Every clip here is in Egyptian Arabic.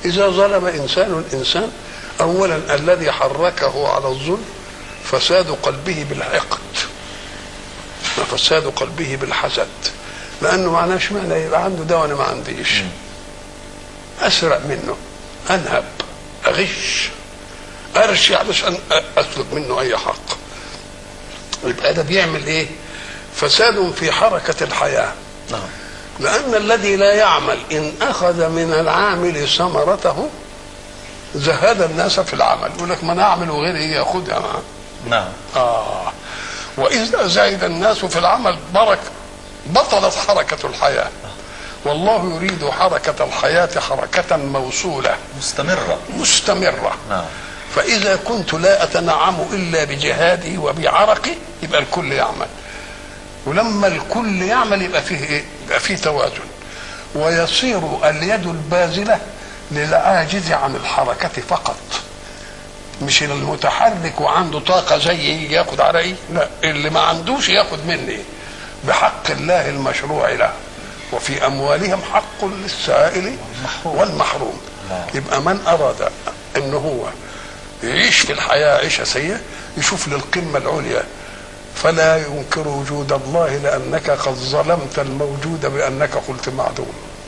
إذا ظلم إنسان إنسان أولا الذي حركه على الظلم فساد قلبه بالحقد فساد قلبه بالحسد لأنه معناه اشمعنى يبقى عنده ده وأنا ما عنديش أسرق منه أنهب أغش أرشي علشان أسلب منه أي حق يبقى ده بيعمل إيه؟ فساد في حركة الحياة نعم لأن الذي لا يعمل إن أخذ من العامل ثمرته زهد الناس في العمل يقول لك ما أنا أعمل وغيري ياخدها معاه نعم آه وإذا زهد الناس في العمل برك بطلت حركة الحياة والله يريد حركة الحياة حركة موصولة مستمرة مستمرة نعم فإذا كنت لا أتنعم إلا بجهادي وبعرقي يبقى الكل يعمل ولما الكل يعمل يبقى فيه إيه؟ يبقى فيه توازن ويصير اليد الباذلة للعاجز عن الحركة فقط مش المتحرك وعنده طاقة زي يجي ياخد على ايه لا اللي ما عندوش ياخد مني بحق الله المشروع له وفي أموالهم حق للسائل والمحروم نعم. يبقى من أراد أن هو يعيش في الحياة عيشة سيئة يشوف للقمة العليا فلا ينكر وجود الله لأنك قد ظلمت الموجود بأنك قلت معدوم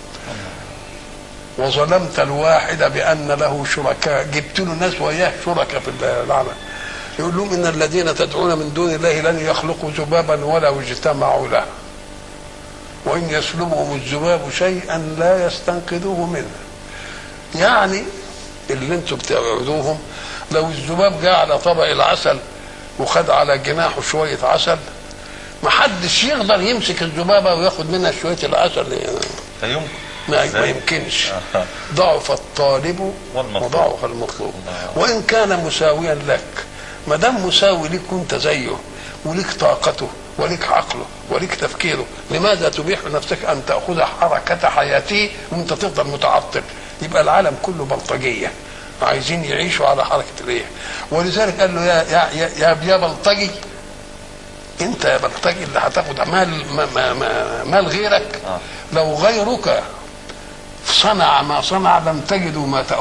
وظلمت الواحد بأن له شركاء جبت له ناس وياه شركاء في العمل يقول لهم إن الذين تدعون من دون الله لن يخلقوا ذبابا ولو اجتمعوا له وإن يسلبهم الذباب شيئا لا يستنقذوه منه يعني اللي انتم بتعبدوهم لو الذباب جاء على طبق العسل وخد على جناحه شوية عسل ما حدش يقدر يمسك الذبابة وياخد منها شوية العسل لا يمكن ما, ما إزاي؟ يمكنش آه. ضعف الطالب والمطلوب. وضعف المطلوب الله. وإن كان مساويا لك ما دام مساوي لك كنت زيه ولك طاقته ولك عقله ولك تفكيره لماذا تبيح لنفسك أن تأخذ حركة حياته وأنت تفضل متعطل يبقى العالم كله بلطجية عايزين يعيشوا على حركة الريح ولذلك قال له يا يا يا, يا, يا بلطجي انت يا بلطجي اللي هتاخد مال ما ما ما مال غيرك آه. لو غيرك صنع ما صنع لم تجدوا ما تأخذ